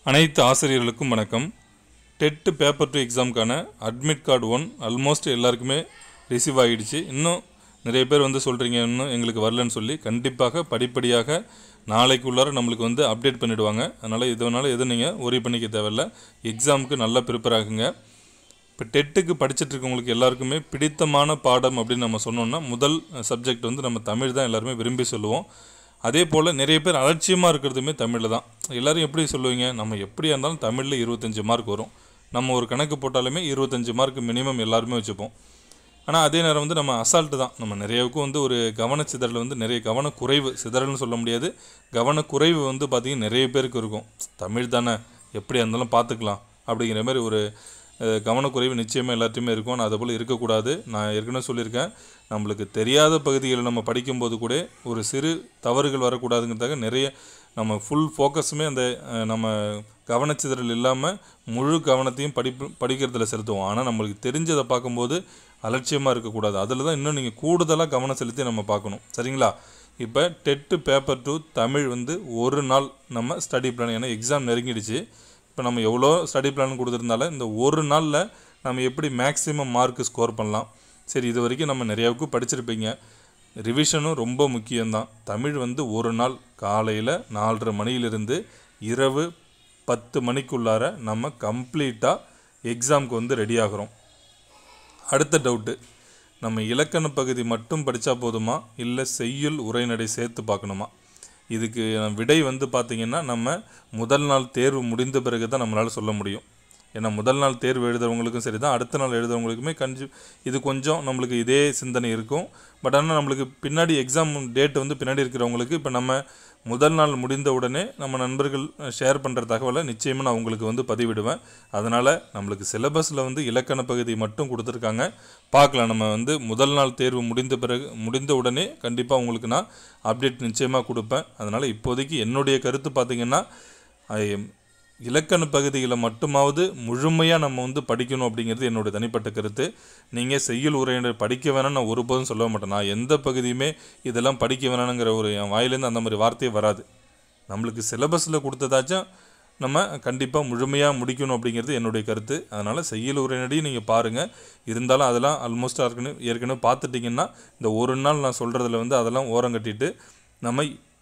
அனைத்து ஆசிரியர்களுக்கும் வணக்கம் டெட்டு பேப்பர் டூ எக்ஸாமுக்கான அட்மிட் கார்டு ஒன் ஆல்மோஸ்ட் எல்லாருக்குமே ரிசீவ் ஆகிடுச்சு இன்னும் நிறைய பேர் வந்து சொல்கிறீங்க இன்னும் எங்களுக்கு வரலன்னு சொல்லி கண்டிப்பாக படிப்படியாக நாளைக்குள்ளார நம்மளுக்கு வந்து அப்டேட் பண்ணிவிடுவாங்க அதனால் இதனால் எதுவும் நீங்கள் ஒரி பண்ணிக்க தேவையில்ல எக்ஸாமுக்கு நல்லா ப்ரிப்பேர் ஆகுங்க இப்போ டெட்டுக்கு படிச்சுட்டு இருக்கவங்களுக்கு எல்லாருக்குமே பிடித்தமான பாடம் அப்படின்னு நம்ம சொன்னோம்னா முதல் சப்ஜெக்ட் வந்து நம்ம தமிழ் தான் எல்லாருமே விரும்பி சொல்லுவோம் அதே போல் நிறைய பேர் அலட்சியமாக இருக்கிறதுமே தமிழில் தான் எல்லோரும் எப்படி சொல்லுவீங்க நம்ம எப்படியா இருந்தாலும் தமிழில் இருபத்தஞ்சி மார்க் வரும் நம்ம ஒரு கணக்கு போட்டாலுமே இருபத்தஞ்சி மார்க் மினிமம் எல்லாருமே வச்சுப்போம் ஆனால் அதே நேரம் வந்து நம்ம அசால்ட்டு தான் நம்ம நிறையவுக்கும் வந்து ஒரு கவனச்சிதறல் வந்து நிறைய கவனக்குறைவு சிதறல்னு சொல்ல முடியாது கவனக்குறைவு வந்து பார்த்திங்கன்னா நிறைய பேருக்கு இருக்கும் தமிழ் தானே எப்படியா இருந்தாலும் பார்த்துக்கலாம் அப்படிங்கிற மாதிரி ஒரு அஹ், கவனக்குறைவு நிச்சயமாக எல்லாத்தையுமே இருக்கும் ஆனால் அது போல் இருக்கக்கூடாது நான் ஏற்கனவே சொல்லியிருக்கேன் நம்மளுக்கு தெரியாத பகுதிகளை நம்ம படிக்கும்போது கூட ஒரு சிறு தவறுகள் வரக்கூடாதுங்கிறதுக்காக நிறைய நம்ம ஃபுல் ஃபோக்கஸுமே அந்த அஹ், நம்ம கவனச்சிதறல் இல்லாமல் முழு கவனத்தையும் படிப்பு படிக்கிறதுல செலுத்துவோம் ஆனால் நம்மளுக்கு தெரிஞ்சதை பார்க்கும்போது அலட்சியமாக இருக்கக்கூடாது அதில் தான் இன்னும் நீங்கள் கூடுதலாக கவனம் செலுத்தி நம்ம பார்க்கணும் சரிங்களா இப்போ டெட்டு பேப்பர் டூ தமிழ் வந்து ஒரு நாள் நம்ம ஸ்டடி பிளான் ஏன்னா எக்ஸாம் நெருங்கிடுச்சு இப்போ நம்ம எவ்வளோ ஸ்டடி பிளான் கொடுத்துருந்தாலும் இந்த ஒரு நாளில் நம்ம எப்படி மேக்ஸிமம் மார்க் ஸ்கோர் பண்ணலாம் சரி இது வரைக்கும் நம்ம நிறையாவுக்கு படிச்சிருப்பீங்க ரிவிஷனும் ரொம்ப முக்கியம்தான் தமிழ் வந்து ஒரு நாள் காலையில் நாலரை மணியிலிருந்து இரவு பத்து மணிக்குள்ளார நம்ம கம்ப்ளீட்டாக எக்ஸாமுக்கு வந்து ரெடி ஆகிறோம் அடுத்த டவுட்டு நம்ம இலக்கண பகுதி மட்டும் படித்தா போதுமா இல்லை செய்யுள் உரைநடை சேர்த்து பார்க்கணுமா இதுக்கு விடை வந்து பார்த்திங்கன்னா நம்ம முதல் நாள் தேர்வு முடிந்த பிறகு தான் நம்மளால் சொல்ல முடியும் ஏன்னா முதல் நாள் தேர்வு எழுதுறவங்களுக்கும் சரி தான் அடுத்த நாள் எழுதுறவங்களுக்குமே கஞ்சி இது கொஞ்சம் நம்மளுக்கு இதே சிந்தனை இருக்கும் பட் ஆனால் நம்மளுக்கு பின்னாடி எக்ஸாம் டேட் வந்து பின்னாடி இருக்கிறவங்களுக்கு இப்போ நம்ம முதல் நாள் முடிந்த உடனே நம்ம நண்பர்கள் ஷேர் பண்ணுற தகவலை நிச்சயமாக நான் உங்களுக்கு வந்து பதிவிடுவேன் அதனால் நம்மளுக்கு சிலபஸில் வந்து இலக்கண பகுதி மட்டும் கொடுத்துருக்காங்க பார்க்கலாம் நம்ம வந்து முதல் நாள் தேர்வு முடிந்த பிறகு முடிந்த உடனே கண்டிப்பாக உங்களுக்கு நான் அப்டேட் நிச்சயமாக கொடுப்பேன் அதனால் இப்போதைக்கு என்னுடைய கருத்து பார்த்திங்கன்னா ஐ- இலக்கண பகுதிகளை மட்டுமாவது முழுமையாக நம்ம வந்து படிக்கணும் அப்படிங்கிறது என்னோட தனிப்பட்ட கருத்து நீங்கள் செய்யுள் உரையினர் படிக்க வேணாம்னு நான் ஒருபோதும் சொல்ல மாட்டேன் நான் எந்த பகுதியுமே இதெல்லாம் படிக்க வேணாங்கிற ஒரு என் வாயிலேருந்து அந்த மாதிரி வார்த்தையே வராது நம்மளுக்கு சிலபஸில் கொடுத்ததாச்சும் நம்ம கண்டிப்பாக முழுமையாக முடிக்கணும் அப்படிங்கிறது என்னுடைய கருத்து அதனால் செய்யுள் உரைநடையும் நீங்கள் பாருங்கள் இருந்தாலும் அதெல்லாம் ஆல்மோஸ்ட் ஏற்கனவே ஏற்கனவே பார்த்துட்டிங்கன்னா இந்த ஒரு நாள் நான் சொல்கிறதுல வந்து அதெல்லாம் ஓரம் கட்டிட்டு நம்ம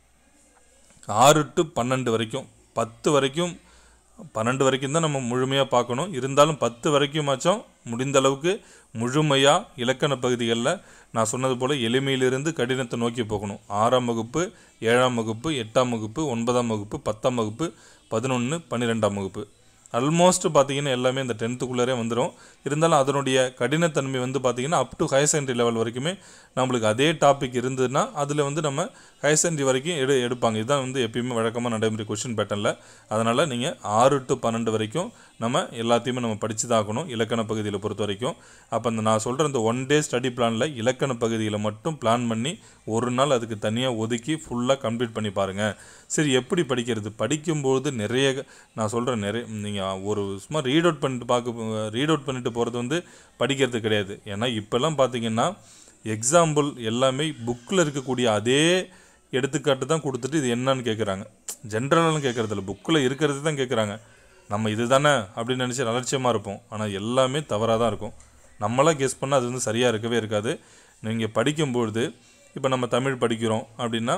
ஆறு டு பன்னெண்டு வரைக்கும் பத்து வரைக்கும் பன்னெண்டு வரைக்கும் தான் நம்ம முழுமையாக பார்க்கணும் இருந்தாலும் பத்து வரைக்குமாச்சும் முடிந்த அளவுக்கு முழுமையாக இலக்கண பகுதிகளில் நான் சொன்னது போல் எளிமையிலிருந்து கடினத்தை நோக்கி போகணும் ஆறாம் வகுப்பு ஏழாம் வகுப்பு எட்டாம் வகுப்பு ஒன்பதாம் வகுப்பு பத்தாம் வகுப்பு பதினொன்று பன்னிரெண்டாம் வகுப்பு ஆல்மோஸ்ட் பார்த்தீங்கன்னா எல்லாமே இந்த டென்த்துக்குள்ளே வந்துடும் இருந்தாலும் அதனுடைய கடினத்தன்மை வந்து பார்த்தீங்கன்னா up to higher secondary level வரைக்குமே நம்மளுக்கு அதே டாபிக் இருந்ததுன்னா அதில் வந்து நம்ம ஹையர் செகண்டரி வரைக்கும் எடு எடுப்பாங்க இதுதான் வந்து எப்பயுமே வழக்கமாக நடைமுறை கொஷின் பேட்டர்னில் அதனால் நீங்கள் ஆறு டு பன்னெண்டு வரைக்கும் நம்ம எல்லாத்தையுமே நம்ம படித்து தான் ஆகணும் இலக்கண பகுதியில் பொறுத்த வரைக்கும் அப்போ அந்த நான் சொல்கிற இந்த ஒன் டே ஸ்டடி பிளானில் இலக்கண பகுதியில் மட்டும் பிளான் பண்ணி ஒரு நாள் அதுக்கு தனியாக ஒதுக்கி ஃபுல்லாக கம்ப்ளீட் பண்ணி பாருங்கள் சரி எப்படி படிக்கிறது படிக்கும்போது நிறைய நான் சொல்கிறேன் நிறைய நீங்கள் ஒரு சும்மா ரீட் அவுட் பண்ணிட்டு பார்க்க ரீட் அவுட் பண்ணிட்டு போகிறது வந்து படிக்கிறது கிடையாது ஏன்னா இப்போல்லாம் பார்த்தீங்கன்னா எக்ஸாம்பிள் எல்லாமே புக்கில் இருக்கக்கூடிய அதே எடுத்துக்காட்டு தான் கொடுத்துட்டு இது என்னன்னு கேட்குறாங்க ஜென்ரலாலும் கேட்குறதில்ல புக்கில் இருக்கிறது தான் கேட்குறாங்க நம்ம இது தானே அப்படின்னு நினச்சி அலட்சியமாக இருப்போம் ஆனால் எல்லாமே தவறாக தான் இருக்கும் நம்மளாம் கெஸ் பண்ணால் அது வந்து சரியாக இருக்கவே இருக்காது நீங்கள் படிக்கும்பொழுது இப்போ நம்ம தமிழ் படிக்கிறோம் அப்படின்னா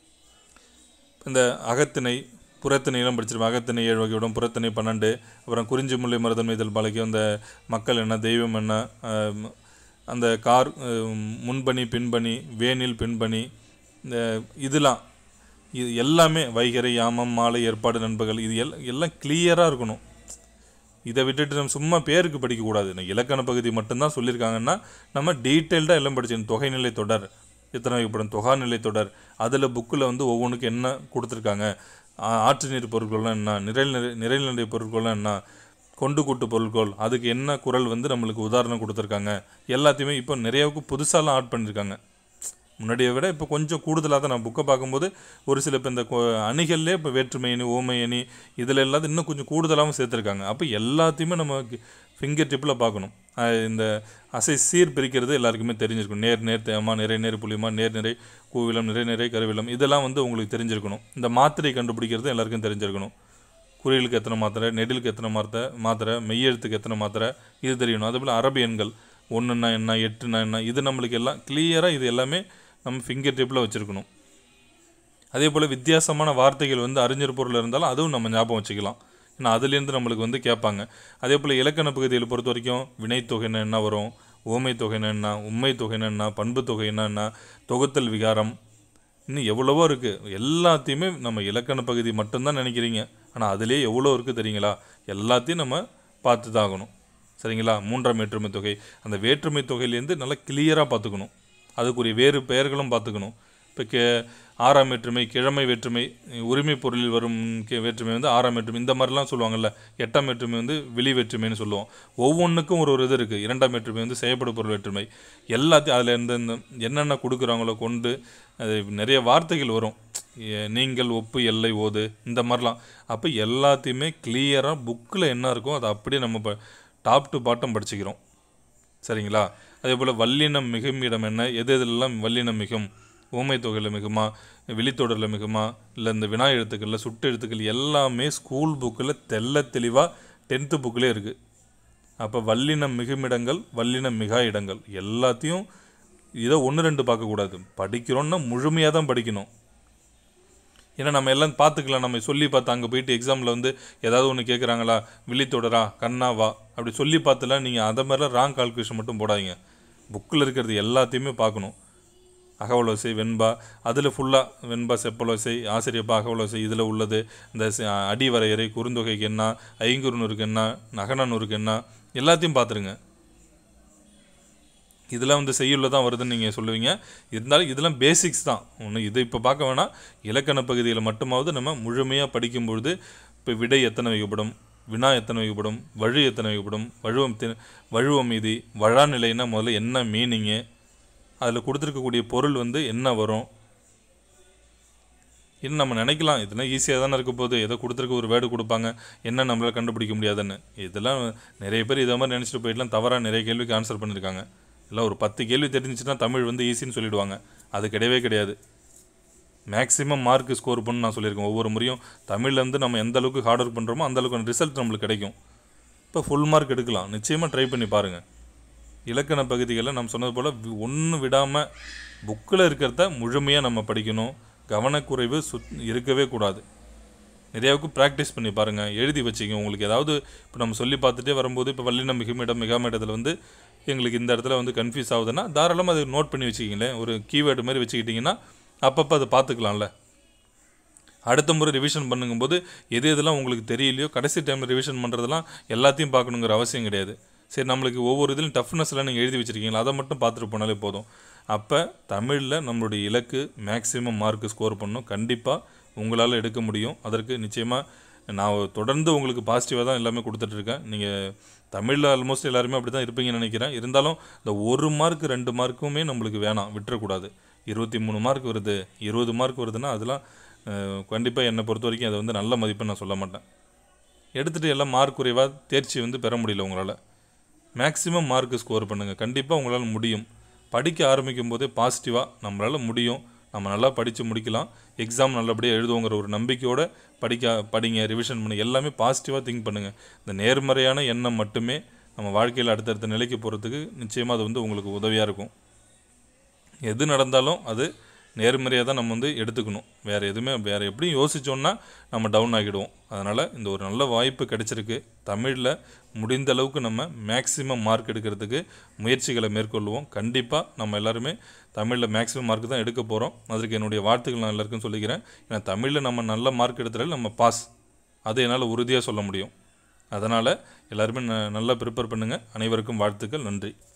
இந்த அகத்திணை புறத்திணையெல்லாம் படிச்சிருப்போம் அகத்திணை ஏழு வகையுடன் புறத்திணை பன்னெண்டு அப்புறம் குறிஞ்சி முல்லை மருதன் இதழ் பழக்கம் இந்த மக்கள் என்ன தெய்வம் என்ன ஆம், அந்த கார் ஆம், முன்பணி பின்பணி வேனில் பின்பணி இந்த இதெல்லாம் இது எல்லாமே வைகறை யாமம் மாலை ஏற்பாடு நண்பர்கள் இது எல் எல்லாம் கிளியராக இருக்கணும் இதை விட்டுட்டு நம்ம சும்மா பேருக்கு படிக்கக்கூடாது நான் இலக்கண பகுதி மட்டும்தான் சொல்லியிருக்காங்கன்னா நம்ம டீட்டெயில்டாக எல்லாம் படிச்சிடணும் தொகைநிலை தொடர் எத்தனை வகைப்படும் தொகாநிலை தொடர் அதில் புக்கில் வந்து ஒவ்வொன்றுக்கும் என்ன கொடுத்துருக்காங்க ஆ- ஆற்று நீர் பொருட்கள்லாம் என்ன நிறைல் நிறை நிறைநிலை பொருட்கள்லாம் என்ன கொண்டு கூட்டு பொருட்கள் அதுக்கு என்ன குரல் வந்து நம்மளுக்கு உதாரணம் கொடுத்துருக்காங்க எல்லாத்தையுமே இப்போ நிறையாவுக்கு புதுசாலாம் ஆட் பண்ணியிருக்காங்க முன்னாடியை விட இப்போ கொஞ்சம் கூடுதலாக தான் நான் புக்கை பார்க்கும்போது ஒரு சில இப்போ இந்த கொ- அணிகள்லே இப்போ வேற்றுமை அணி ஓமை அணி இதில் எல்லாம் இன்னும் கொஞ்சம் கூடுதலாகவும் சேர்த்துருக்காங்க அப்போ எல்லாத்தையுமே நம்ம ஃபிங்கர் டிப்பில் பார்க்கணும் அஹ் இந்த அசை சீர் பிரிக்கிறது எல்லாருக்குமே தெரிஞ்சிருக்கும் நேர் நேர் தேமா நிறை நேர் புளிமா நேர் நிறை கூவிலம் நிறை நிறை கருவிலம் இதெல்லாம் வந்து உங்களுக்கு தெரிஞ்சிருக்கணும் இந்த மாத்திரை கண்டுபிடிக்கிறது எல்லாருக்கும் தெரிஞ்சிருக்கணும் குறியலுக்கு எத்தனை மாத்திரை நெடிலுக்கு எத்தனை மாத்திரை மாத்திரை மெய்யெழுத்துக்கு எத்தனை மாத்திரை இது தெரியணும் அதே போல் அரபி எண்கள் ஒன்றுனா என்ன எட்டுனா என்ன இது நம்மளுக்கு எல்லாம் கிளியராக இது எல்லாமே நம்ம ஃபிங்கர் டிப்பில் வச்சுருக்கணும் அதே போல் வித்தியாசமான வார்த்தைகள் வந்து அறிஞர் பொருள் இருந்தாலும் அதுவும் நம்ம ஞாபகம் வச்சுக்கலாம் ஏன்னா அதுலேருந்து நம்மளுக்கு வந்து கேட்பாங்க அதே போல் இலக்கண பகுதியில் பொறுத்த வரைக்கும் வினைத்தொகைன்னா என்ன வரும் ஓமை தொகைன்னா என்ன உண்மை தொகைன்னா என்ன பண்பு தொகைன்னா என்ன தொகுத்தல் விகாரம் இன்னும் எவ்வளவோ இருக்குது எல்லாத்தையுமே நம்ம இலக்கண பகுதி மட்டும்தான் நினைக்கிறீங்க ஆனால் அதுலேயே எவ்வளோ இருக்குது தெரியுங்களா எல்லாத்தையும் நம்ம பார்த்து தான் ஆகணும் சரிங்களா மூன்றாம் வேற்றுமை தொகை அந்த வேற்றுமை தொகையிலேருந்து நல்லா கிளியராக பார்த்துக்கணும் அதுக்குரிய வேறு பெயர்களும் பார்த்துக்கணும் இப்போ கே ஆறாம் வேற்றுமை கிழமை வேற்றுமை உரிமை பொருளில் வரும் கே வேற்றுமை வந்து ஆறாம் வேற்றுமை இந்த மாதிரிலாம் சொல்லுவாங்கல்ல எட்டாம் வேற்றுமை வந்து வெளி வேற்றுமைன்னு சொல்லுவோம் ஒவ்வொன்றுக்கும் ஒரு ஒரு இது இருக்குது இரண்டாம் வேற்றுமை வந்து செய்யப்படும் பொருள் வேற்றுமை எல்லாத்தையும் அதில் இந்த இந்த என்னென்ன கொடுக்குறாங்களோ கொண்டு அது நிறைய வார்த்தைகள் வரும் எ- நீங்கள் ஒப்பு எல்லை ஓது இந்த மாதிரிலாம் அப்போ எல்லாத்தையுமே கிளியராக புக்கில் என்ன இருக்கோ அதை அப்படியே நம்ம இப்போ டாப் டு பாட்டம் படிச்சுக்கிறோம் சரிங்களா அதே போல் வல்லினம் மிகும் இடம் என்ன எது எதுலெல்லாம் வல்லினம் மிகும் ஊமை தொகையில் மிகுமா விழித்தொடரில் மிகுமா இல்லை இந்த வினா எழுத்துக்களில் சுட்டு எழுத்துக்கள் எல்லாமே ஸ்கூல் புக்கில் தெள்ள தெளிவாக டென்த்து புக்கிலே இருக்குது அப்போ வல்லினம் மிகுமிடங்கள் வல்லினம் மிகா இடங்கள் எல்லாத்தையும் இதை ஒன்று ரெண்டு பார்க்கக்கூடாது படிக்கிறோன்னா முழுமையாக தான் படிக்கணும் ஏன்னா நம்ம எல்லாம் பார்த்துக்கலாம் நம்ம சொல்லி பார்த்து அங்கே போயிட்டு எக்ஸாமில் வந்து ஏதாவது ஒன்று கேட்குறாங்களா விழித்தொடரா கண்ணாவா அப்படி சொல்லி பார்த்துலாம் நீங்கள் அதை மாதிரிலாம் ராங் கால்குலேஷன் மட்டும் போடாதீங்க புக்கில் இருக்கிறது எல்லாத்தையுமே பார்க்கணும் அகவலோசை வெண்பா அதில் ஃபுல்லாக வெண்பா செப்பலோசை ஆசிரியப்பா அகவலோசை இதில் உள்ளது இந்த ச- அடி வரையறை குறுந்தொகைக்கு என்ன ஐங்குறுநூறுக்கு என்ன நகனநூறுக்கு என்ன எல்லாத்தையும் பார்த்துருங்க இதெல்லாம் வந்து செய்யுள்ள தான் வருதுன்னு நீங்கள் சொல்லுவீங்க இருந்தாலும் இதெல்லாம் பேசிக்ஸ் தான் ஒன்று இது இப்போ பார்க்க வேணாம் இலக்கண பகுதியில் மட்டுமாவது நம்ம முழுமையாக படிக்கும்பொழுது இப்போ விடை எத்தனை வைக்கப்படும் வினா எத்தனை வைக்கப்படும் வழு எத்தனை வைக்கப்படும் வழுவம் தி- வழுவம் மீதி வழா நிலைன்னா முதல்ல என்ன மீனிங்கு அதில் கொடுத்துருக்கக்கூடிய பொருள் வந்து என்ன வரும் இன்னும் நம்ம நினைக்கலாம் இதெல்லாம் ஈஸியாக தானே இருக்க போகுது ஏதோ கொடுத்துருக்க ஒரு வேர்டு கொடுப்பாங்க என்ன நம்மளால் கண்டுபிடிக்க முடியாதுன்னு இதெல்லாம் நிறைய பேர் இதை மாதிரி நினச்சிட்டு போயிட்டுலாம் தவறாக நிறைய கேள்விக்கு ஆன்சர் பண்ணியிருக்காங்க இல்லை ஒரு பத்து கேள்வி தெரிஞ்சுச்சுன்னா தமிழ் வந்து ஈஸின்னு சொல்லிடுவாங்க அது கிடையவே கிடையாது மேக்ஸிமம் மார்க் ஸ்கோர் பண்ணு நான் சொல்லியிருக்கேன் ஒவ்வொரு முறையும் தமிழ்ல இருந்து நம்ம எந்த அளவுக்கு ஹார்ட் ஒர்க் பண்ணுறோமோ அந்த அளவுக்கு ரிசல்ட் நம்மளுக்கு கிடைக்கும் இப்போ ஃபுல் மார்க் எடுக்கலாம் நிச்சயமாக ட்ரை பண்ணி பாருங்கள் இலக்கண பகுதிகளில் நம்ம சொன்னது போல் ஒன்று விடாமல் புக்கில் இருக்கிறத முழுமையாக நம்ம படிக்கணும் கவனக்குறைவு சுத் இருக்கவே கூடாது நிறையாவுக்கு ப்ராக்டிஸ் பண்ணி பாருங்கள் எழுதி வச்சுங்க உங்களுக்கு ஏதாவது இப்போ நம்ம சொல்லி பார்த்துட்டே வரும்போது இப்போ வல்லினம் மிகுமிடம் மிகாமிடத்தில் வந்து எங்களுக்கு இந்த இடத்துல வந்து கன்ஃபியூஸ் ஆகுதுன்னா தாராளமாக அது நோட் பண்ணி வச்சுக்கிங்களேன் ஒரு கீவேர்டு மாதிரி வச்சுக்கிட்டிங்கன்னா அப்பப்போ அதை பார்த்துக்கலாம்ல அடுத்த முறை ரிவிஷன் பண்ணுங்கும்போது எது எதெல்லாம் உங்களுக்கு தெரியலையோ கடைசி டைமில் ரிவிஷன் பண்ணுறதெல்லாம் எல்லாத்தையும் பார்க்கணுங்கிற அவசியம் கிடையாது சரி நம்மளுக்கு ஒவ்வொரு இதிலும் டஃப்னஸ்லாம் நீங்கள் எழுதி வச்சுருக்கீங்களா அதை மட்டும் பார்த்துட்டு போனாலே போதும் அப்போ தமிழில் நம்மளுடைய இலக்கு மேக்ஸிமம் மார்க் ஸ்கோர் பண்ணணும் கண்டிப்பாக உங்களால் எடுக்க முடியும் அதற்கு நிச்சயமாக நான் தொடர்ந்து உங்களுக்கு பாசிட்டிவாக தான் எல்லாமே கொடுத்துட்ருக்கேன் நீங்கள் தமிழில் ஆல்மோஸ்ட் எல்லாருமே அப்படி தான் இருப்பீங்கன்னு நினைக்கிறேன் இருந்தாலும் இந்த ஒரு மார்க் ரெண்டு மார்க்குமே நம்மளுக்கு வேணாம் விட்டுறக்கூடாது இருபத்தி மூணு மார்க் வருது இருபது மார்க் வருதுன்னா அதெல்லாம் கண்டிப்பாக என்னை பொறுத்த வரைக்கும் அதை வந்து நல்ல மதிப்பெண் நான் சொல்ல மாட்டேன் எடுத்துகிட்டு எல்லாம் மார்க் குறைவாக தேர்ச்சி வந்து பெற முடியல உங்களால் மேக்ஸிமம் மார்க் ஸ்கோர் பண்ணுங்கள் கண்டிப்பாக உங்களால் முடியும் படிக்க ஆரம்பிக்கும் போதே பாசிட்டிவாக நம்மளால் முடியும் நம்ம நல்லா படித்து முடிக்கலாம் எக்ஸாம் நல்லபடியாக எழுதுவோங்கிற ஒரு நம்பிக்கையோடு படிக்க படிங்க ரிவிஷன் பண்ணுங்க எல்லாமே பாசிட்டிவாக திங்க் பண்ணுங்கள் இந்த நேர்மறையான எண்ணம் மட்டுமே நம்ம வாழ்க்கையில் அடுத்தடுத்த நிலைக்கு போகிறதுக்கு நிச்சயமாக அது வந்து உங்களுக்கு உதவியாக இருக்கும் எது நடந்தாலும் அது நேர்மறையாக தான் நம்ம வந்து எடுத்துக்கணும் வேறு எதுவுமே வேறு எப்படியும் யோசிச்சோன்னா நம்ம டவுன் ஆகிடுவோம் அதனால் இந்த ஒரு நல்ல வாய்ப்பு கிடைச்சிருக்கு தமிழில் முடிந்த அளவுக்கு நம்ம மேக்ஸிமம் மார்க் எடுக்கிறதுக்கு முயற்சிகளை மேற்கொள்வோம் கண்டிப்பாக நம்ம எல்லாருமே தமிழில் மேக்ஸிமம் மார்க் தான் எடுக்க போகிறோம் அதற்கு என்னுடைய வாழ்த்துக்கள் நான் எல்லாருக்கும் சொல்லிக்கிறேன் ஏன்னா தமிழில் நம்ம நல்ல மார்க் எடுத்தாலே நம்ம பாஸ் அது என்னால் உறுதியாக சொல்ல முடியும் அதனால் எல்லாருமே ந- நல்லா ப்ரிப்பேர் பண்ணுங்கள் அனைவருக்கும் வாழ்த்துக்கள் நன்றி